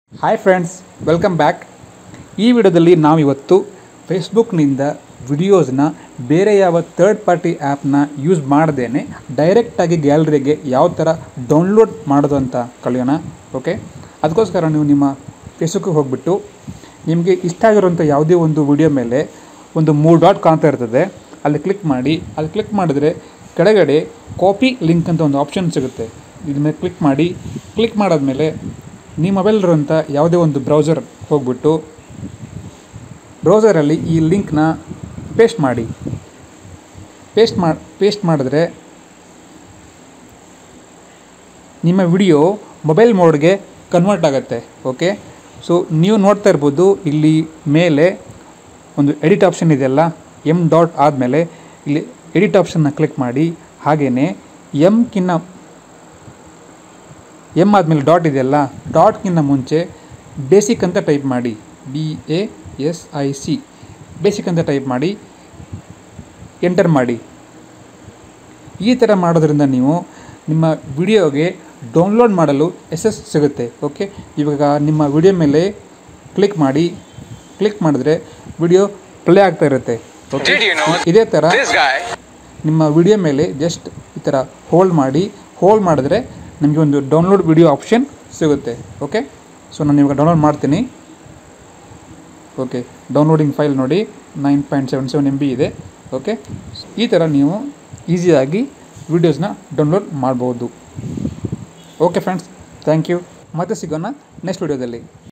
hi friends welcome back ಈ ವಿಡಿಯೋದಲ್ಲಿ ನಾವಿವತ್ತು ಫೇಸ್ಬುಕ್ನಿಂದ ವಿಡಿಯೋಸ್ನ ಬೇರೆ ಯಾವ ಥರ್ಡ್ ಪಾರ್ಟಿ ಆ್ಯಪ್ನ ಯೂಸ್ ಮಾಡ್ದೇನೆ ಡೈರೆಕ್ಟಾಗಿ ಗ್ಯಾಲರಿಗೆ ಯಾವ ಥರ ಡೌನ್ಲೋಡ್ ಮಾಡೋದು ಅಂತ ಕಲಿಯೋಣ ಓಕೆ ಅದಕ್ಕೋಸ್ಕರ ನೀವು ನಿಮ್ಮ ಫೇಸ್ಬುಕ್ಗೆ ಹೋಗ್ಬಿಟ್ಟು ನಿಮಗೆ ಇಷ್ಟ ಆಗಿರುವಂಥ ಯಾವುದೇ ಒಂದು ವಿಡಿಯೋ ಮೇಲೆ ಒಂದು ಮೂರು ಡಾಟ್ ಕಾಣ್ತಾ ಇರ್ತದೆ ಅಲ್ಲಿ ಕ್ಲಿಕ್ ಮಾಡಿ ಅಲ್ಲಿ ಕ್ಲಿಕ್ ಮಾಡಿದ್ರೆ ಕೆಳಗಡೆ ಕಾಪಿ ಲಿಂಕ್ ಅಂತ ಒಂದು ಆಪ್ಷನ್ ಸಿಗುತ್ತೆ ಇದ್ರ ಮೇಲೆ ಕ್ಲಿಕ್ ಮಾಡಿ ಕ್ಲಿಕ್ ಮಾಡಾದ್ಮೇಲೆ ನಿಮ್ಮ ಮೊಬೈಲಿರುವಂಥ ಯಾವುದೇ ಒಂದು ಬ್ರೌಸರ್ ಹೋಗ್ಬಿಟ್ಟು ಬ್ರೌಸರಲ್ಲಿ ಈ ಲಿಂಕ್ನ ಪೇಸ್ಟ್ ಮಾಡಿ ಪೇಸ್ಟ್ ಮಾಡಿ ಪೇಸ್ಟ್ ಮಾಡಿದ್ರೆ ನಿಮ್ಮ ವಿಡಿಯೋ ಮೊಬೈಲ್ ಮೋಡ್ಗೆ ಕನ್ವರ್ಟ್ ಆಗುತ್ತೆ ಓಕೆ ಸೊ ನೀವು ನೋಡ್ತಾ ಇರ್ಬೋದು ಇಲ್ಲಿ ಮೇಲೆ ಒಂದು ಎಡಿಟ್ ಆಪ್ಷನ್ ಇದೆಯಲ್ಲ ಎಮ್ ಡಾಟ್ ಆದಮೇಲೆ ಇಲ್ಲಿ ಎಡಿಟ್ ಆಪ್ಷನ್ನ ಕ್ಲಿಕ್ ಮಾಡಿ ಹಾಗೆಯೇ ಎಮ್ಕಿನ್ನ ಎಮ್ ಆದಮೇಲೆ ಡಾಟ್ ಇದೆಯಲ್ಲ ಡಾಟ್ಗಿಂತ ಮುಂಚೆ ಬೇಸಿಕ್ ಅಂತ ಟೈಪ್ ಮಾಡಿ B A S I C basic ಅಂತ ಟೈಪ್ ಮಾಡಿ ಎಂಟರ್ ಮಾಡಿ ಈ ಥರ ಮಾಡೋದ್ರಿಂದ ನೀವು ನಿಮ್ಮ ವಿಡಿಯೋಗೆ ಡೌನ್ಲೋಡ್ ಮಾಡಲು ಎಸ್ ಎಸ್ ಸಿಗುತ್ತೆ ಓಕೆ ಇವಾಗ ನಿಮ್ಮ ವಿಡಿಯೋ ಮೇಲೆ ಕ್ಲಿಕ್ ಮಾಡಿ ಕ್ಲಿಕ್ ಮಾಡಿದ್ರೆ ವಿಡಿಯೋ ಪ್ಲೇ ಆಗ್ತಾ ಇರುತ್ತೆ ಓಕೆ Did you know ಇದೇ ಥರ this guy ನಿಮ್ಮ ವಿಡಿಯೋ ಮೇಲೆ ಜಸ್ಟ್ ಈ ಥರ ಹೋಲ್ಡ್ ಮಾಡಿ ಹೋಲ್ಡ್ ಮಾಡಿದ್ರೆ ನಿಮಗೆ ಒಂದು ಡೌನ್ಲೋಡ್ ವಿಡಿಯೋ ಆಪ್ಷನ್ ಸಿಗುತ್ತೆ ಓಕೆ ಸೊ ನಾನು ಇವಾಗ ಡೌನ್ಲೋಡ್ ಮಾಡ್ತೀನಿ ಓಕೆ ಡೌನ್ಲೋಡಿಂಗ್ ಫೈಲ್ ನೋಡಿ nine point seven seven M B ಇದೆ ಓಕೆ ಈ ಥರ ನೀವು ಈಸಿಯಾಗಿ ವೀಡಿಯೋಸ್ನ ಡೌನ್ಲೋಡ್ ಮಾಡ್ಬೋದು ಓಕೆ ಫ್ರೆಂಡ್ಸ್ ಥ್ಯಾಂಕ್ ಯು ಮತ್ತೆ ಸಿಗೋಣ ನೆಕ್ಸ್ಟ್ ವಿಡಿಯೋದಲ್ಲಿ